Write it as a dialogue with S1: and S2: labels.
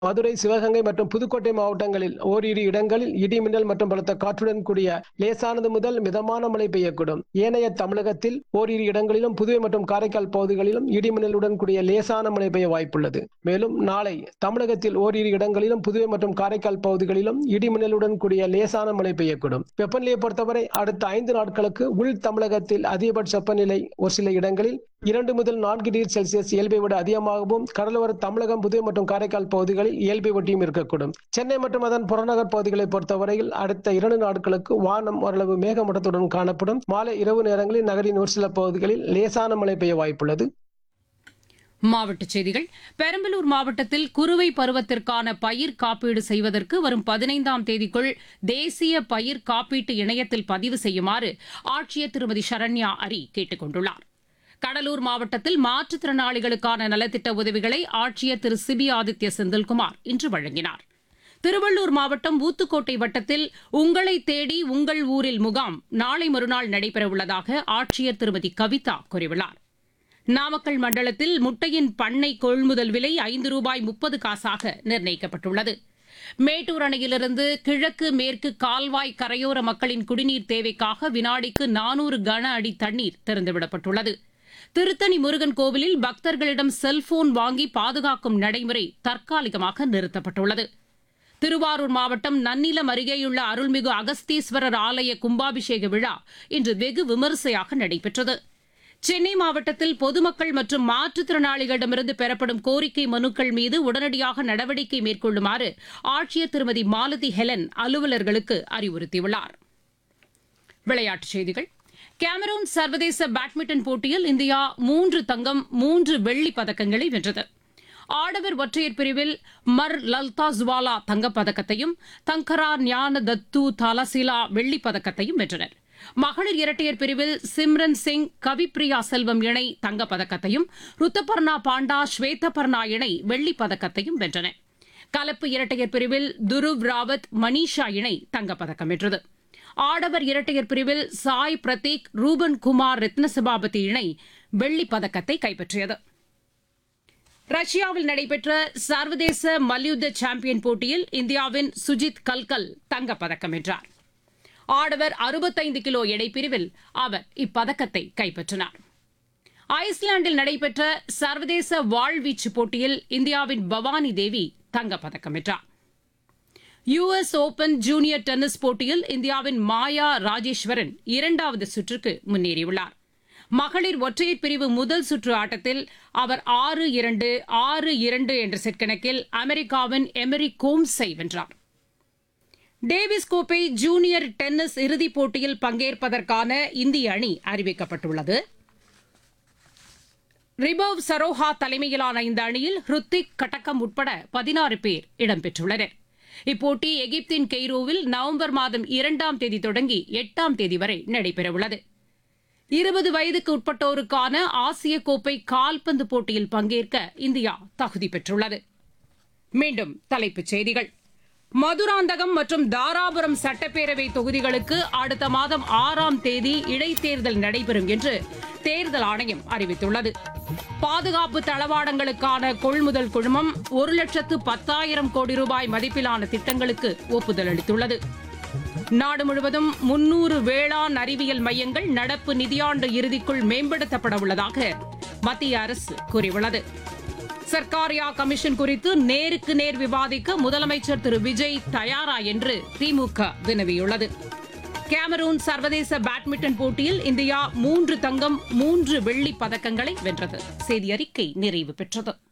S1: மதுரை சிவகங்கை மற்றும் புதுக்கோட்டை மாவட்டங்களில் ஓரிரு இடங்களில் இடி மின்னல் மற்றும் பலத்த காற்றுடன் கூடிய லேசானது முதல் மிதமான மழை பெய்யக்கூடும் ஏனைய தமிழகத்தில் ஓரிரு இடங்களிலும் புதுவை மற்றும் காரைக்கால் பகுதிகளிலும் இடி மின்னலுடன் கூடிய லேசான மழை பெய்ய வாய்ப்புள்ளது மேலும் நாளை தமிழகத்தில் ஓரிரு இடங்களிலும் புதுவை மற்றும் காரைக்கால் பகுதிகளிலும் இடி மின்னலுடன் கூடிய லேசான மழை பெய்யக்கூடும் வெப்பநிலையை பொறுத்தவரை அடுத்த ஐந்து நாட்களுக்கு உள் தமிழகத்தில் அதிகபட்ச வெப்பநிலை ஒரு சில இடங்களில் இரண்டு முதல் நான்கு டிகிரி செல்சியஸ் இயல்பை விட அதிகமாகவும் கடலோர தமிழகம் புதுவை மற்றும் காரைக்கால் பகுதிகளில் இயல்பை ஒட்டியும் இருக்கக்கூடும் சென்னை மற்றும் அதன் புறநகர் பகுதிகளை பொறுத்தவரையில் அடுத்த இரண்டு நாட்களுக்கு வானம் ஓரளவு மேகமூட்டத்துடன் காணப்படும் மாலை இரவு நேரங்களில் நகரின் ஒரு சில பகுதிகளில் லேசான மழை பெய்ய வாய்ப்புள்ளது
S2: மாவட்டச் செய்திகள் பெரம்பலூர் மாவட்டத்தில் குறுவை பருவத்திற்கான பயிர் காப்பீடு செய்வதற்கு வரும் பதினைந்தாம் தேதிக்குள் தேசிய பயிர் காப்பீட்டு இணையத்தில் பதிவு செய்யுமாறு ஆட்சியர் திருமதி சரண்யா அரி கேட்டுக் கொண்டுள்ளார் கடலூர் மாவட்டத்தில் மாற்றுத்திறனாளிகளுக்கான நலத்திட்ட உதவிகளை ஆட்சியர் திரு சிபி ஆதித்ய செந்தில்குமார் இன்று வழங்கினார் திருவள்ளூர் மாவட்டம் ஊத்துக்கோட்டை வட்டத்தில் உங்களை தேடி உங்கள் ஊரில் முகாம் நாளை மறுநாள் நடைபெறவுள்ளதாக ஆட்சியர் திருமதி கவிதா கூறியுள்ளார் நாமக்கல் மண்டலத்தில் முட்டையின் பண்ணை கொள்முதல் விலை ஐந்து ரூபாய் முப்பது காசாக நிர்ணயிக்கப்பட்டுள்ளது மேட்டூர் அணையிலிருந்து கிழக்கு மேற்கு கால்வாய் கரையோர மக்களின் குடிநீர் தேவைக்காக வினாடிக்கு நானூறு கன அடி தண்ணீர் திறந்துவிடப்பட்டுள்ளது திருத்தணி முருகன் கோவிலில் பக்தர்களிடம் செல்போன் வாங்கி பாதுகாக்கும் நடைமுறை தற்காலிகமாக நிறுத்தப்பட்டுள்ளது திருவாரூர் மாவட்டம் நன்னிலம் அருகேயுள்ள அருள்மிகு அகஸ்தீஸ்வரர் ஆலய கும்பாபிஷேக விழா இன்று வெகு விமரிசையாக நடைபெற்றது சென்னை மாவட்டத்தில் பொதுமக்கள் மற்றும் மாற்றுத்திறனாளிகளிடமிருந்து பெறப்படும் கோரிக்கை மனுக்கள் மீது உடனடியாக நடவடிக்கை மேற்கொள்ளுமாறு ஆட்சியர் திருமதி மாலதி ஹெலன் அலுவலர்களுக்கு அறிவுறுத்தியுள்ளார் விளையாட்டுச் செய்திகள் கேமரூன் சர்வதேச பேட்மிண்டன் போட்டியில் இந்தியா மூன்று தங்கம் மூன்று வெள்ளிப் பதக்கங்களை வென்றது ஆடவர் ஒற்றையர் பிரிவில் மர் லல்தா ஜுவாலா தங்கப்பதக்கத்தையும் தங்கரா ஞான தத்து தலசிலா வெள்ளிப் பதக்கத்தையும் வென்றனர் மகளிர் இரட்டையர் பிரிவில் சிம்ரன் சிங் கவிப்ரியா செல்வம் இணை தங்கப்பதக்கத்தையும் ருத்தபர்ணா பாண்டா ஸ்வேதபர்ணா இணை வெள்ளிப் பதக்கத்தையும் வென்றன கலப்பு இரட்டையர் பிரிவில் துருவ் ராவத் மனிஷா இணை தங்கப்பதக்கம் வென்றது ஆடவர் இரட்டையர் பிரிவில் சாய் பிரதீக் ரூபன் குமார் ரத்னசபாபதி இணை வெள்ளிப் பதக்கத்தை கைப்பற்றியது ரஷ்யாவில் நடைபெற்ற சர்வதேச மல்யுத்த சாம்பியன் போட்டியில் இந்தியாவின் சுஜித் கல்கல் தங்கப்பதக்கம் வென்றார் ஆடவர் அறுபத்தைந்து கிலோ எடைப்பிரிவில் அவர் இப்பதக்கத்தை கைப்பற்றினார் ஐஸ்லாந்தில் நடைபெற்ற சர்வதேச வாழ்வீச்சு போட்டியில் இந்தியாவின் பவானி தேவி தங்கப்பதக்கம் வென்றார் யுஎஸ் ஓபன் ஜூனியர் டென்னிஸ் போட்டியில் இந்தியாவின் மாயா ராஜேஸ்வரன் இரண்டாவது சுற்றுக்கு முன்னேறியுள்ளார் மகளிர் ஒற்றையர் பிரிவு முதல் சுற்று ஆட்டத்தில் அவர் ஆறு இரண்டு ஆறு இரண்டு என்ற செட் கணக்கில் அமெரிக்காவின் எமரி கோம்ஸை வென்றார் டேவிஸ் கோப்பை ஜூனியர் டென்னிஸ் இறுதிப் போட்டியில் பங்கேற்பதற்கான இந்திய அணி அறிவிக்கப்பட்டுள்ளது ரிபவ் சரோஹா தலைமையிலான இந்த அணியில் ஹிருத்திக் கட்டக்கம் உட்பட பதினாறு பேர் இடம்பெற்றுள்ளனர் இப்போட்டி எகிப்தின் கெய்ரோவில் நவம்பர் மாதம் இரண்டாம் தேதி தொடங்கி எட்டாம் தேதி வரை நடைபெறவுள்ளது இருபது வயதுக்கு உட்பட்டோருக்கான ஆசிய கோப்பை கால்பந்து போட்டியில் பங்கேற்க இந்தியா தகுதி பெற்றுள்ளது மீண்டும் தலைப்புச் செய்திகள் மதுராந்தகம் மற்றும் தாராபுரம் சட்டப்பேரவை தொகுதிகளுக்கு அடுத்த மாதம் ஆறாம் தேதி இடைத்தேர்தல் நடைபெறும் என்று தேர்தல் ஆணையம் அறிவித்துள்ளது பாதுகாப்பு தளவாடங்களுக்கான கொள்முதல் குழுமம் ஒரு லட்சத்து பத்தாயிரம் கோடி ரூபாய் மதிப்பிலான திட்டங்களுக்கு ஒப்புதல் அளித்துள்ளது நாடு முழுவதும் முன்னூறு வேளாண் அறிவியல் மையங்கள் நடப்பு நிதியாண்டு இறுதிக்குள் மேம்படுத்தப்பட உள்ளதாக மத்திய அரசு கூறியுள்ளது சர்க்காரியா கமிஷன் குறித்து நேருக்கு நேர் விவாதிக்க முதலமைச்சர் திரு விஜய் தயாரா என்று திமுக வினவியுள்ளது கேமரூன் சர்வதேச பேட்மிண்டன் போட்டியில் இந்தியா மூன்று தங்கம் மூன்று வெள்ளிப் பதக்கங்களை வென்றது செய்தி அறிக்கை நிறைவு பெற்றது